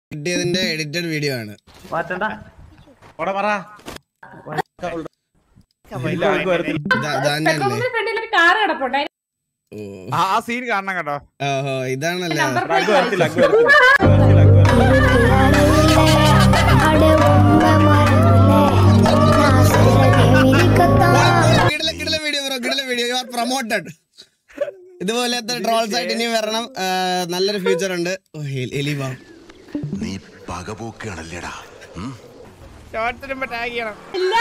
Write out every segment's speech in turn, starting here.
കിട്ടിയതിന്റെ edited video ആണ് മാറ്റണ്ട പോടാ പറ ഇതാ- ഇതാന്നല്ലേ പെട്രോളിന്റെ ഫ്രണ്ടിൽ ഒരു കാർ കിടപ്പുണ്ട് അതിന് ഓ ആ സീൻ കാണണം കേട്ടോ ഓഹോ ഇതാണല്ലേ നമ്പർ അഗ് പ്ലേറ്റ് വരത്തില്ല അഗ് വരത്തില്ല അഗ് വരത്തില്ല, അഗ് വരത്തില്ല കിടില കിടില വീഡിയോ ബ്രോ കിടില വീഡിയോ യു ആർ പ്രൊമോട്ടഡ് ഇതുപോലത്തെ ട്രോൾസ് ആയിട്ട് ഇനി വരണം ആ, നല്ലൊരു ഫ്യൂച്ചർ ഉണ്ട് ഓ, എ- എലിവാ നീ പകപോക്കാണല്ലേടാ ഉം? ചോട്ടിനുമ്പോ ടാഗ് ചെയ്യണം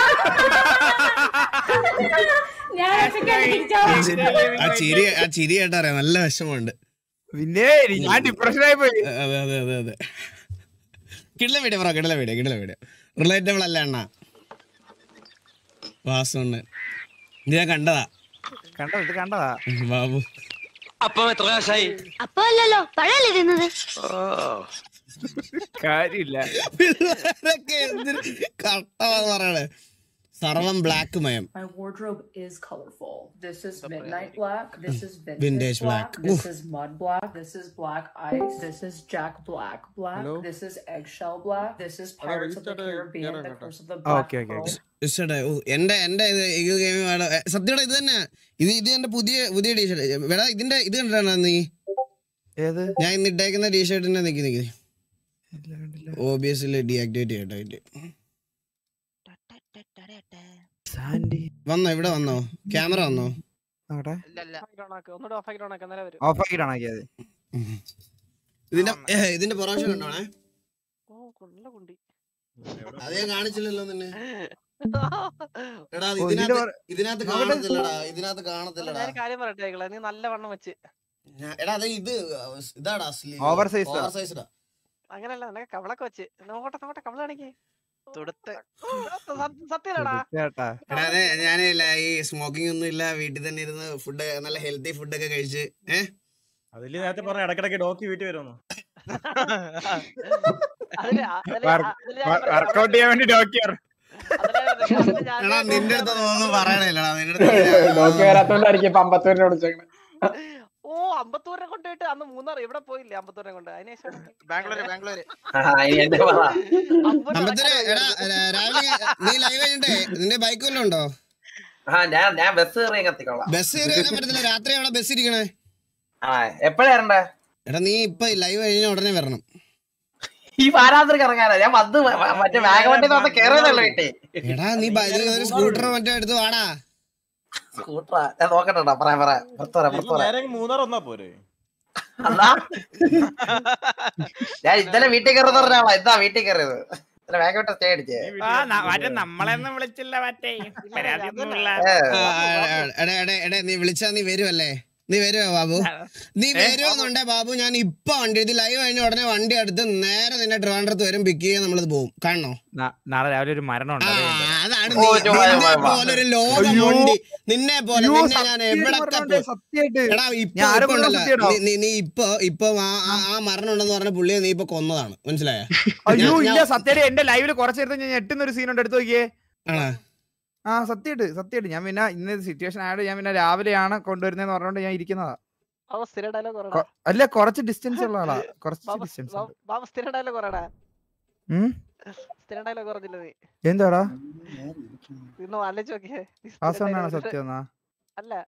ഞാൻ രക്ഷയ്ക്കായിട്ട് തിരിച്ചോളാം. ആ ചിരി ആ ചിരി കേട്ടറിയാം നല്ല വിഷമമുണ്ട് പിന്നെ ഞാൻ ഡിപ്രഷൻ ആയി പോയി അതെ അതെ അതെ അതെ കിടില വീഡിയോ ബ്രോ കിടില വീഡിയോ കിടില വീഡിയോ റിലേറ്റബിൾ അല്ല അണ്ണ വാസുണ്ട് ഇത് ഞാൻ കണ്ടതാ കണ്ടോ ഇത് കണ്ടതാ ബാബു അപ്പൊ അല്ലല്ലോ പഴയല്ലേ തിന്നത് കാര്യമില്ല പിള്ളേരൊക്കെ എന്തിന് കട്ടമാന്ന് പറയണേ സർവം ബ്ലാക്ക് മയം My wardrobe is colorful. This is midnight black. This is vintage, Vintage black. black. This Oof. is mud black. This is black ice. This is Jack Black black. This is eggshell black. This is Pirates of the Caribbean. The Curse of the Black okay, okay, Pearl. ഇഷ്ടട്ടെ ഓ എന്റെ എന്റെ ഇത് ഈ game സത്യയുടെ ഇത് തന്നെ ഇത് ഇത് എന്റെ പുതിയ പുതിയ ടീഷർട്ട് വേടാ ഇതിന്റെ ഇത് കണ്ടാണ് നീ ഏത് ഞാൻ ഇന്ന് ഇട്ടേക്കുന്ന ടീഷർട്ടിന്റെ നിക്കി നിക്കി ഒ ബി എസ് ഡീആക്ടിവേറ്റ് ചെയ്യട്ടെ ഇത്. സാൻഡി വന്നോ ഇവിടെ വന്നോ ക്യാമറ വന്നോ നോക്കട്ടെ ഒന്നുകൂടെ ഓഫ് ആക്കി ഓണാക്കി എന്നാലേ വരും ഓഫ് ആക്കിയിട്ടാണ് ആക്കിയത് ഇതിന്റെ ഏ, ഇതിന്റെ പുറവശം കണ്ടോണേ ഓ കൊള്ള കുണ്ടി അത് ഞാൻ കാണിച്ചില്ലല്ലോ നിന്നെ എടാ അത് ഓ, ഇതിന്റെ ഇതിനകത്ത് പുറ- ഇതിനകത്ത് നോക്കട്ടെ. കാണത്തില്ലടാ ഇതിനകത്ത് കാണത്തില്ലടാ ഞാൻ കാര്യം പറയട്ടെ മക്കളെ, നീ നല്ല വണ്ണം വെച്ച് ഞാൻ- എടാ അത് ഇത് ഇതാടാ Oversized ആ. ഓവർ സൈസ്ഡാ അങ്ങനല്ല നിനക്ക് കവളൊക്കെ വെച്ച് നോക്കട്ടെ നോക്കട്ടെ കവള കാണിക്കേ തൊടുത്ത് സത്യടാ ചേട്ടാ എടാ അതെ ഞാൻ ഈ സ്മോക്കിംഗ് ഒന്നും ഇല്ല വീട്ടിൽ തന്നെ ഇരുന്ന് ഫുഡ് നല്ല ഹെൽത്തി ഫുഡൊക്കെ കഴിച്ച് ഏഹ് അതില് നേരത്തെ പറഞ്ഞ ഇടക്കിടക്ക് ഡോക്കി വീട്ടിൽ വരുമെന്ന് അതില് അതില് Work- അതില് ഞാൻ പറയാം, വർക്കൗട്ട് ചെയ്യാൻ വേണ്ടി ഡോക്ടർ അതില് അതില് ഞാൻ- എടാ നിന്റെ അടുത്ത് ഒന്നും പറയണില്ലടാ നിന്റെ അടുത്ത് നോക്കി വരാത്തോണ്ടായിരിക്കും ഇപ്പൊ അമ്പത്തൂരിനെ വിളിച്ചേക്കണേ ഓ അമ്പത്തൂരിനെ കൊണ്ടുപോയിട്ട് അന്ന് മൂന്നാർ ഇവിടെ പോയില്ലേ അമ്പത്തൂരിനെ കൊണ്ട് അതിനുശേഷം ബാംഗ്ലൂർ ബാംഗ്ലൂർ എന്റെ പറ അമ്പത് അമ്പത്തിന് നടക്കാൻ എടാ ര- രാവിലെ നീ ലൈവ് കഴിഞ്ഞിട്ടേ നിന്റെ ബൈക്ക് വല്ലതും ഉണ്ടോ ആ ഞാൻ ഞാൻ ബസ് കയറി കത്തിക്കോളാം ബസ് കയറി വരാൻ പറ്റത്തില്ല രാത്രി അവിടെ ബസ് ഇരിക്കണേ ആ എപ്പോഴാ വരണ്ടേ എടാ നീ ഇപ്പൊ ലൈവ് കഴിഞ്ഞ ഉടനെ വരണം ഈ പാരാത്രിക്ക് ഇറങ്ങാനാ ഞാൻ വന്ന് മ- മ- മറ്റേ വാഗവണ്ടി നോക്കി കയറിയതല്ലോ വീട്ടിൽ എടാ നീ ബ- നീ ഒരു സ്കൂട്ടർ മറ്റേ എടുത്ത് വാടാ സ്കൂട്ടറാ ഞാൻ നോക്കട്ടെ പറയാം പറയാം പുറത്ത് പറയാം പുറത്ത് പറയാം നേരെ മൂന്നാർ വന്നാ പോരെ അന്നാ ഞാൻ ഇന്നലെ വീട്ടിൽ കയറുന്ന ഒരാളാ ഇതാ വീട്ടിൽ കയറിയത് ഇന്നലെ വാഗവണ്ടി സ്റ്റേ അടിച്ചേ നീ ആ വീട്ടിൽ ന- മറ്റേ നമ്മളെയൊന്നും വിളിച്ചില്ല മറ്റേ പരാതിയൊന്നുമില്ല ഏ, ആ, ആ, ആ, എടാ എടാ എടാ നീ വിളിച്ചാ നീ വരുമല്ലേ നീ വരുവോ ബാബു നീ വരുമെന്നുണ്ടേ ബാബു ഞാൻ ഇപ്പൊ വണ്ടി ഇത് ലൈവ് കഴിഞ്ഞ ഉടനെ വണ്ടി എടുത്ത് നേരെ നിന്നെ ട്രിവാൻഡ്രത്ത് വരും പിക്ക് ചെയ്യാൻ നമ്മളത് പോകും കാണണോ ന- നാളെ രാവിലെ ഒരു മരണം ആ, ഉണ്ട് അതുകൊണ്ട്. അതാണ് ഓ, നീ. ചുമ്മാ, നിന്നെ ചുമ്മാ. പോലെ ഒരു ലോകമുണ്ട് നിന്നെ പോലെ അയ്യോ, നിന്നെ ഞാൻ സത്യം എവിടൊക്കെ പറഞ്ഞോണ്ട് പോ- സത്യായിട്ട് എടാ ഇപ്പൊ ഞാൻ ആരെ ഇപ്പൊ പറഞ്ഞാ ഉണ്ടല്ലോ, സത്യമാണോ? നീ- നീ- നീ ഇപ്പൊ ഇപ്പൊ ആ- ആ- ആ മരണം ഉണ്ടെന്ന് പറഞ്ഞ പുള്ളിയെ നീ ഇപ്പൊ കൊന്നതാണ് മനസ്സിലായ അയ്യോ ഞാൻ- ഇല്ല സത്യം എന്റെ ലൈവില് കുറച്ച് നേരത്തെ ഞാൻ ഞെട്ടുന്ന ഒരു സീൻ ഉണ്ട് എടുത്ത് നോക്കിയേ ആണോ ആ സത്യമായിട്ട് സത്യമായിട്ട് ഞാൻ പിന്നെ ഇന്ന് സിറ്റുവേഷൻ ആയത് ഞാൻ പിന്നെ രാവിലെയാണ് കൊണ്ടുവരുന്നതെന്ന് പറഞ്ഞുകൊണ്ട് ഞാൻ ഇരിക്കുന്നതാ ബാബു സ്ഥിര ഡയലോഗ് പറയടാ കൊ- അല്ല കുറച്ച് ഡിസ്റ്റൻസ് ഉള്ള ആളാ കുറച്ച് ബാബു ഡിസ്റ്റൻസ് ബാബു- ബാബു സ്ഥിര ഡയലോഗ് പറയടാ ഉം സ്ഥിര ഡയലോഗ് പറഞ്ഞില്ല നീ എന്താടാ ഇന്ന് ആലോചിച്ച് നോക്കിയേ നീ സ്ഥിര ആ സമയമാണ് dialogue സത്യം എന്നാ അല്ല